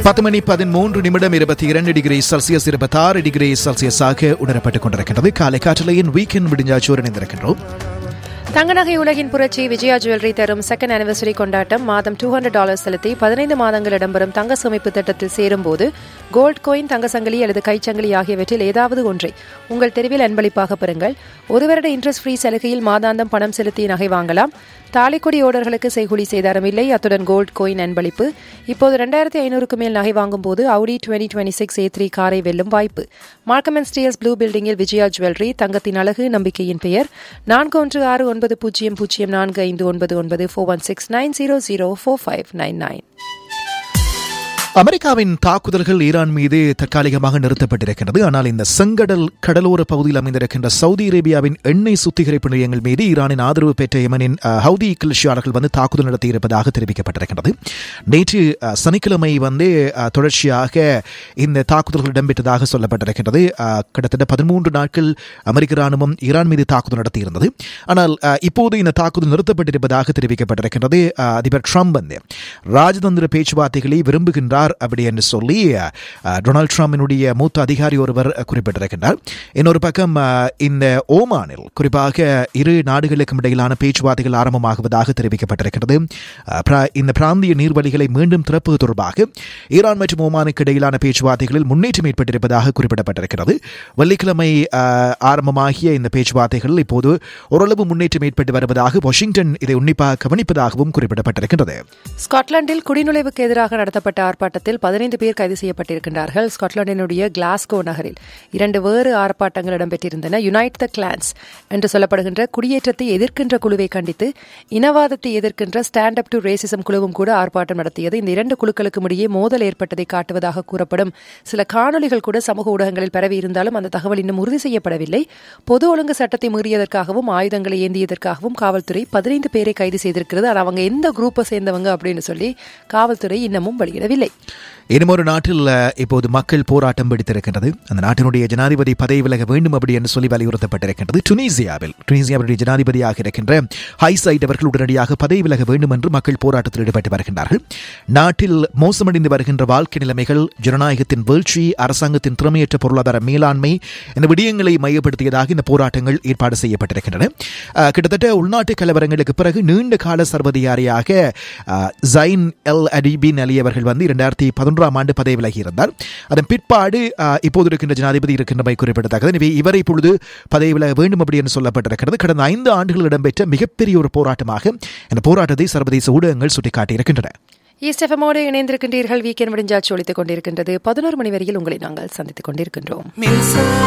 பத்து மணி பதிமூன்று நிமிடம் இருபத்தி இரண்டு டிகிரி செல்சியஸ் இருபத்தாறு டிகிரி செல்சியஸாக உணரப்பட்டுக் கொண்டிருக்கின்றது காலை காற்றலையின் வீக்கெண்ட் விடிஞ்சாச்சோர் இணைந்திருக்கின்றோம் தங்க நகை உலகின் புரட்சி விஜயா ஜுவல்லரி தரும் செகண்ட் அனிவர்சரி கொண்டாட்டம் மாதம் டூ ஹண்ட்ரட் டாலர் செலுத்தி பதினைந்து மாதங்கள் இடம்பெறும் தங்க சேமிப்பு திட்டத்தில் சேரும் போது கோல்ட் கோயின் தங்க சங்கிலி அல்லது கைச்சங்கிலி ஆகியவற்றில் ஏதாவது ஒன்றை உங்கள் தெருவில் அன்பளிப்பாக பெறுங்கள் ஒரு வருட இன்ட்ரெஸ்ட் ஃப்ரீ சலுகையில் மாதாந்தம் பணம் செலுத்தி நகை வாங்கலாம் தாலிக்கொடி ஓடர்களுக்கு செய்குலி சேதாரம் இல்லை அத்துடன் கோல்ட் கோயின் அன்பளிப்பு இப்போது ரெண்டாயிரத்தி ஐநூறுக்கு மேல் நகை வாங்கும் போது Audi twenty twenty six A three காரை வெல்லும் வாய்ப்பு மார்க்கம் அண்ட் ஸ்டீல்ஸ் ப்ளூ பில்டிங்கில் விஜயா ஜுவல்லரி தங்கத்தின் அழகு நம்பிக்கையின் பெயர் நான்கு ஒன்று ஆறு ஒன்பது பூஜ்ஜியம் பூஜ்ஜியம் நான்கு ஐந்து ஒன்பது ஒன்பது four one six nine zero zero four five nine nine அமெரிக்காவின் தாக்குதல்கள் ஈரான் மீது தற்காலிகமாக நிறுத்தப்பட்டிருக்கிறது ஆனால் இந்த செங்கடல் கடலோர பகுதியில் அமைந்திருக்கின்ற சவுதி அரேபியாவின் எண்ணெய் சுத்திகரிப்பு நிலையங்கள் மீது ஈரானின் ஆதரவு பெற்ற யமனின் அஹ், ஹவுதி கிளர்ச்சியாளர்கள் வந்து தாக்குதல் நடத்தியிருப்பதாக தெரிவிக்கப்பட்டிருக்கிறது நேற்று அஹ், சனிக்கிழமை வந்து அஹ், தொடர்ச்சியாக இந்த தாக்குதல்கள் இடம்பெற்றதாக சொல்லப்பட்டிருக்கிறது அஹ், கிட்டத்தட்ட பதிமூன்று நாட்கள் அமெரிக்க ராணுவம் ஈரான் மீது தாக்குதல் நடத்தியிருந்தது ஆனால் அஹ், இப்போது இந்த தாக்குதல் நிறுத்தப்பட்டிருப்பதாக தெரிவிக்கப்பட்டிருக்கிறது அஹ், அதிபர் ட்ரம்ப் வந்து ராஜதந்திர பேச்சுவார்த்தைகளை விரும்புகின்றார் அப்படி என்று சொல்லி அஹ், டொனால்ட் ட்ரம்பினுடைய மூத்த அதிகாரி ஒருவர் குறிப்பிட்டிருக்கின்றார் இன்னொரு பக்கம் அஹ், இந்த ஓமானில் குறிப்பாக இரு நாடுகளுக்கும் இடையிலான பேச்சுவார்த்தைகள் ஆரம்பமாகுவதாக தெரிவிக்கப்பட்டிருக்கிறது அஹ், பிர- இந்த பிராந்திய நீர்வழிகளை மீண்டும் திறப்பது தொடர்பாக ஈரான் மற்றும் ஓமானுக்கு இடையிலான பேச்சுவார்த்தைகளில் முன்னேற்றம் ஏற்பட்டிருப்பதாக குறிப்பிடப்பட்டிருக்கிறது வெள்ளிக்கிழமை அஹ், ஆரம்பமாகிய இந்த பேச்சுவார்த்தைகள் இப்போது ஓரளவு முன்னேற்றம் ஏற்பட்டு வருவதாக வாஷிங்டன் இதை உன்னிப்பாக கவனிப்பதாகவும் குறிப்பிடப்பட்டிருக்கிறது ஸ்காட்லாந்தில் குடிநுழைவுக்கு எதிராக நடத்தப்பட்ட ஆர்ப்பாட்டத்தில் பதினைந்து பேர் கைது செய்யப்பட்டிருக்கின்றார்கள் ஸ்காட்லாந்தினுடைய கிளாஸ்கோ நகரில் இரண்டு வேறு ஆர்ப்பாட்டங்கள் இடம்பெற்றிருந்தன யுனைட் த கிளான்ஸ் என்று சொல்லப்படுகின்ற குடியேற்றத்தை எதிர்க்கின்ற குழுவை கண்டித்து இனவாதத்தை எதிர்க்கின்ற ஸ்டாண்ட் அப் டு ரேசிசம் குழுவும் கூட ஆர்ப்பாட்டம் நடத்தியது இந்த இரண்டு குழுக்களுக்கும் இடையே மோதல் ஏற்பட்டதை காட்டுவதாக கூறப்படும் சில காணொலிகள் கூட சமூக ஊடகங்களில் பரவி இருந்தாலும் அந்த தகவல் இன்னும் உறுதி செய்யப்படவில்லை பொது ஒழுங்கு சட்டத்தை மீறியதற்காகவும் ஆயுதங்களை ஏந்தியதற்காகவும் காவல்துறை பதினைந்து பேரை கைது செய்திருக்கிறது ஆனால் அவங்க எந்த குரூப்பை சேர்ந்தவங்க அப்படின்னு சொல்லி காவல்துறை இன்னமும் வெளியிடவில்லை இன்னும் ஒரு நாட்டில் அஹ், இப்போது மக்கள் போராட்டம் பிடித்திருக்கின்றது அந்த நாட்டினுடைய ஜனாதிபதி பதவி விலக வேண்டும் அப்படி என்று சொல்லி வலியுறுத்தப்பட்டிருக்கின்றது டுனீசியாவில் டுனீசியாவுடைய ஜனாதிபதியாக இருக்கின்ற ஹைசைட் அவர்கள் உடனடியாக பதவி விலக வேண்டும் என்று மக்கள் போராட்டத்தில் ஈடுபட்டு வருகின்றார்கள் நாட்டில் மோசமடைந்து வருகின்ற வாழ்க்கை நிலைமைகள் ஜனநாயகத்தின் வீழ்ச்சி அரசாங்கத்தின் திறமையற்ற பொருளாதார மேலாண்மை இந்த விடயங்களை மையப்படுத்தியதாக இந்த போராட்டங்கள் ஏற்பாடு செய்யப்பட்டிருக்கின்றன அஹ், கிட்டத்தட்ட உள்நாட்டு கலவரங்களுக்கு பிறகு நீண்ட கால சர்வதிகாரியாக அஹ், ஜைன் எல் அடிபின் அலி அவர்கள் வந்து இரண்டாயிரத்தி பதினொன்றாம் ஆண்டு பதவி விலகி இருந்தார் அதன் பிற்பாடு அஹ், இப்போது இருக்கின்ற ஜனாதிபதி இருக்கின்றமை குறிப்பிடத்தக்கது எனவே இவர் இப்பொழுது பதவி விலக வேண்டும் அப்படி என்று சொல்லப்பட்டிருக்கிறது கடந்த ஐந்து ஆண்டுகள் இடம்பெற்ற மிகப்பெரிய ஒரு போராட்டமாக இந்த போராட்டத்தை சர்வதேச ஊடகங்கள் சுட்டிக்காட்டியிருக்கின்றன ஈஸ்ட் எஃப்எம்மோடு இணைந்திருக்கின்றீர்கள் வீக்கெண்ட் முடிஞ்சாச்சு ஒழித்துக் கொண்டிருக்கின்றது பதினோரு மணி வரையில் உங்களை நாங்கள் சந்தித்துக் கொண்டிருக்கின்றோம்